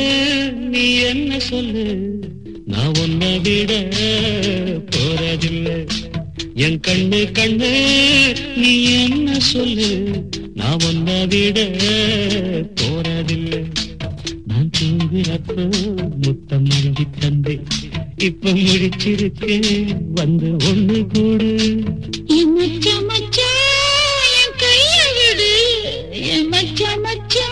நீ என்ன சொல்லு நான் உன்னை விட போறதில்லை என் கண்ணு கண்ணு நீ என்ன சொல்லு நான் உன்னை விட போறதில்லை நான் தூங்குறப்போ முத்தம் அழுகி தந்து இப்ப முடிச்சிருக்கேன் வந்து ஒண்ணு கூடு என் மச்சான் மச்சான் என் கைய விடு என் மச்சான் மச்சான்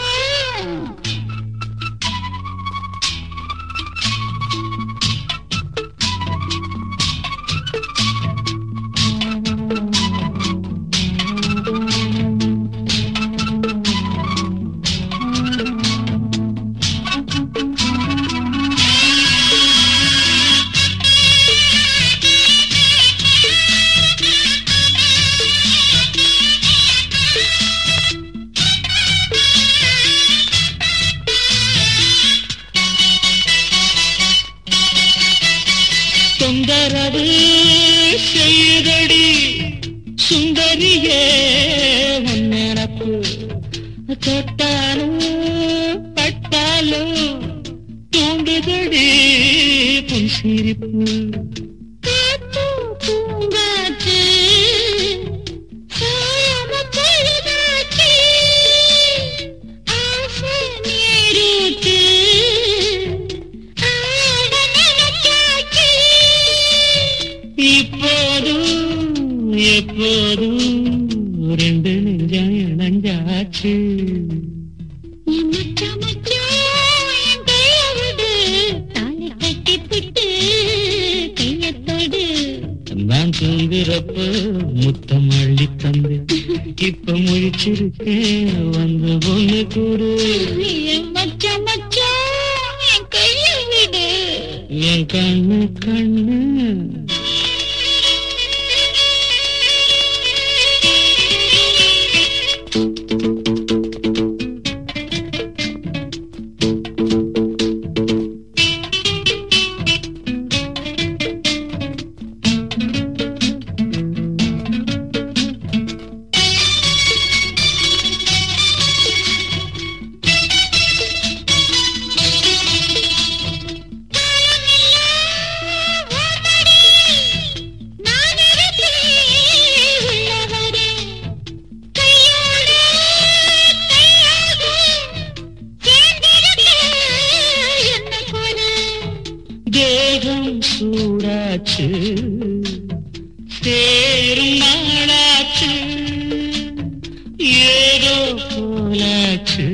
தொந்தரவு செய்தடி சுந்தரியே உன் நினப்பு தொட்டாலும் பட்டாலும் தூண்டுதடி புன் சிரிப்பு காத்து பூங்காற்று சாயாம பொழுதாச்சு ஆசை நீரூற்று ஆட நினைச்சாச்சு இப்போதும் எப்போதும் ரெண்டு நெஞ்சம் இணைஞ்சாச்சு என் மச்சான் மச்சான் என் கைய விடு தாலி கட்டி பிட்டு கையத் தொடு நான் தூங்குறப்ப முத்தம் அள்ளி தந்து இப்ப முழிச்சிருக்கேன் வந்து ஒண்ணு கூடு என் மச்சான் மச்சான் என் கைய விடு என் கண்ணு கண்ணு நான் இருப்பேன் உள்ளவரே கையோடு கையாக சேர்ந்திருக்க என்ன போல தேகம் சூடாச்சு சேரும் நாளாச்சு ஏதோ போலாச்சு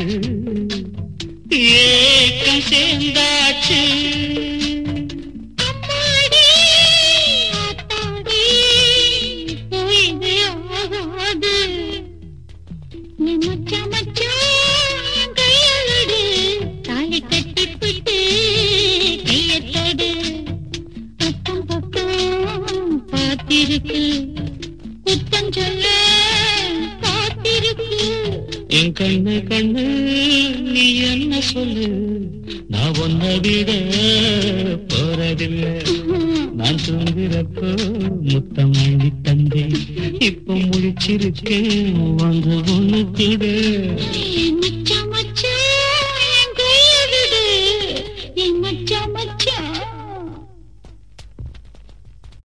ஏக்கம் சேர்ந்தாச்சு அம்மாடி ஆத்தாடி போயிது ஆகாது நீ மச்சான் மச்சான் என் கைய விடு தாலி கட்டி பிட்டு கையத் தொடு அக்கம் பக்கம் பார்த்திருக்கு குத்தம் சொல்ல காத்திருக்கு என் கண்ணு கண்ணு நீ என்ன சொல்லு நான் ஒன்ன விட போறதில்லை நான் தூங்குறப்போ முத்தம் அள்ளி தந்தேன் இப்ப முழிச்சிருக்கேன் வந்து ஒண்ணு கூட நீ